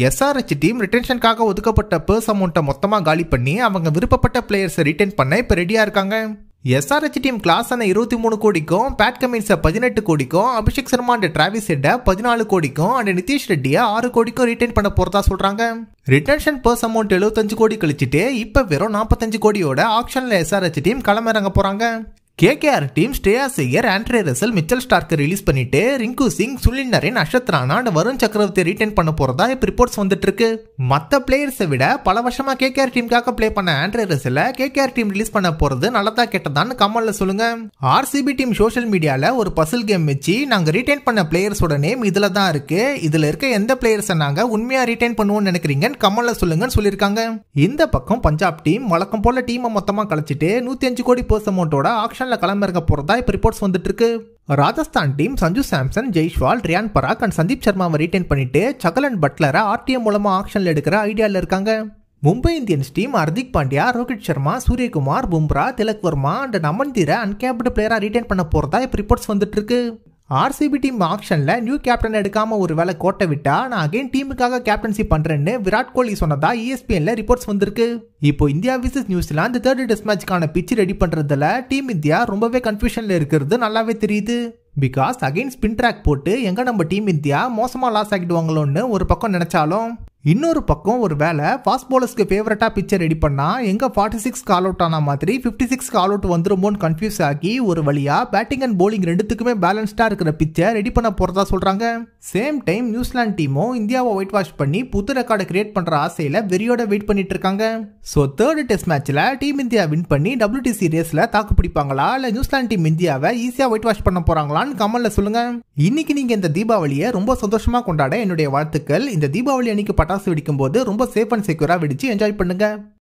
SRH team ரிட்டென்ஷனுக்காக ஒதுக்கப்பட்ட purse அமௌண்ட்டை மொத்தமாக காலி பண்ணி அவங்க விருப்பப்பட்ட பிளேயர்ஸை ரிட்டைன் பண்ண இப்போ ரெடியாக இருக்காங்க எஸ்ஆர்ஹெச் டீம் கிளாஸ் ஆன இருபத்தி மூணு கோடிக்கும் பேட் கமின்ஸை பதினெட்டு கோடிக்கும் அபிஷேக் சர்மா அண்ட் டிராவிஸ் ஹெட்டை பதினாலு கோடிக்கும் அண்ட் நிதிஷ் ரெட்டியை ஆறு கோடிக்கும் ரிட்டைன் பண்ண போறதா சொல்றாங்க ரிட்டன்ஷன் பர்ஸ் அமௌண்ட் எழுபத்தஞ்சு கோடி கழிச்சிட்டு இப்போ வெறும் நாற்பத்தஞ்சு கோடியோட ஆக்ஷன்ல எஸ்ஆர்ஹெச் டீம் களமிறங்க போறாங்க KKR team Shreyas Iyer Andre Russell Mitchell Starc release பண்ணிட்டு ரிங்கு சிங் சுனில் நரேன் அஷத் ராணா and வருண் சக்கரவர்த்தி ரிட்டைன் பண்ண போறதா இப்போ ரிப்போர்ட்ஸ் வந்துட்டு இருக்கு மற்ற பிளேயர்ஸை விட பல வருஷமா கேகேஆர் டீமுக்காக ப்ளே பண்ண ஆண்ட்ரே ரசல கேகேஆர் டீம் ரிலீஸ் பண்ண போறது நல்லதா கெட்டதான்னு கமல்ல சொல்லுங்க ஆர்சிபி டீம் சோஷியல் மீடியால ஒரு பசில் கேம் வச்சு நாங்க ரிட்டைன் பண்ண பிளேயர்ஸோட நேம் இதுல தான் இருக்கு இதுல இருக்க எந்த பிளேயர்ஸை நாங்க உண்மையா ரிட்டைன் பண்ணுவோம்னு நினைக்கிறீங்கன்னு கமல்ல சொல்லுங்கன்னு சொல்லியிருக்காங்க இந்த பக்கம் பஞ்சாப் டீம் வழக்கம் போல டீமை மொத்தமா கழிச்சிட்டு நூத்தி அஞ்சு கோடி பர்ஸ் அமௌண்ட்டோட ஆக்ஷன்ல களமிறக்க போறதா இப்போ ரிப்போர்ட்ஸ் வந்துட்டு இருக்கு ராஜஸ்தான் டீம் சஞ்சு சாம்சன் ஜெய்ஷ்வால் ரியான் பராக் அண்ட் சந்தீப் சர்மாவை ரிட்டைன் பண்ணிட்டு சகலன் பட்லரை ஆர்டிஎம் மூலமா ஆக்ஷன்ல எடுக்கிற ஐடியால இருக்காங்க Mumbai Indians team Hardik Pandya Rohit Sharma Suryakumar Bumrah Tilak Varma and நமன்தீரை அன்கேப்டு பிளேயரா ரிட்டைன் பண்ண போறதா இப்போ ரிப்போர்ட்ஸ் வந்துட்டு இருக்கு ஆர்சிபி டீம் ஆக்ஷன்ல நியூ கேப்டன் எடுக்காம ஒரு வேலை கோட்டை விட்டா நான் அகைன் டீமுக்காக கேப்டன்சி பண்றேன்னு விராட் கோலி சொன்னதா இஎஸ்பிஎன்ல ரிப்போர்ட்ஸ் வந்திருக்கு இப்போ India versus New Zealand third test மேட்ச்க்கான பிச் ரெடி பண்றதுல டீம் இந்தியா ரொம்பவே கன்ஃபியூஷன்ல இருக்கிறது நல்லாவே தெரியுது பிகாஸ் அகைன் ஸ்பின் ட்ராக் போட்டு எங்க நம்ம டீம் இந்தியா மோசமா லாஸ் ஆகிடுவாங்களோன்னு ஒரு பக்கம் நினைச்சாலும் இன்னொரு பக்கம் ஒரு வேலை ஃபாஸ்ட் பாலர்ஸ்க்கு ஃபேவரட்டா பிக்சர் ரெடி பண்ணா எங்க ஃபார்ட்டி சிக்ஸ் கால் அவுட் ஆன மாதிரி ஃபிஃப்டி சிக்ஸ் கால் அவுட் வந்துருமோன்னு கன்ஃபியூஸ் ஆகி ஒரு வழியா பேட்டிங் அண்ட் bowling ரெண்டுத்துக்குமே பேலன்ஸ்டா இருக்கிற பிக்சர் ரெடி பண்ண போறதா சொல்றாங்க சேம் டைம் நியூசிலாந்து டீமும் இந்தியாவை ஒயிட் வாஷ் பண்ணி புது ரெக்கார்டை கிரியேட் பண்ற ஆசையில வெறியோட வெயிட் பண்ணிட்டு இருக்காங்க ஸோ தேர்ட் டெஸ்ட் மேட்ச்ல டீம் இந்தியா வின் பண்ணி WTC ரேஸ்ல தாக்கு பிடிப்பாங்களா இல்ல நியூசிலாந்து டீம் இந்தியாவை ஈஸியா ஒயிட் வாஷ் பண்ண போறாங்களான்னு கமல்ல சொல்லுங்க இன்னைக்கு நீங்க இந்த தீபாவளியை ரொம்ப சந்தோஷமா கொண்டாட என்னுடைய வாழ்த்துக்கள் இந்த தீபாவளி அன்னைக்கு பட்டாசு வெடிக்கும் போது ரொம்ப சேஃப் அண்ட் செக்யூரா வெடிச்சு என்ஜாய் பண்ணுங்க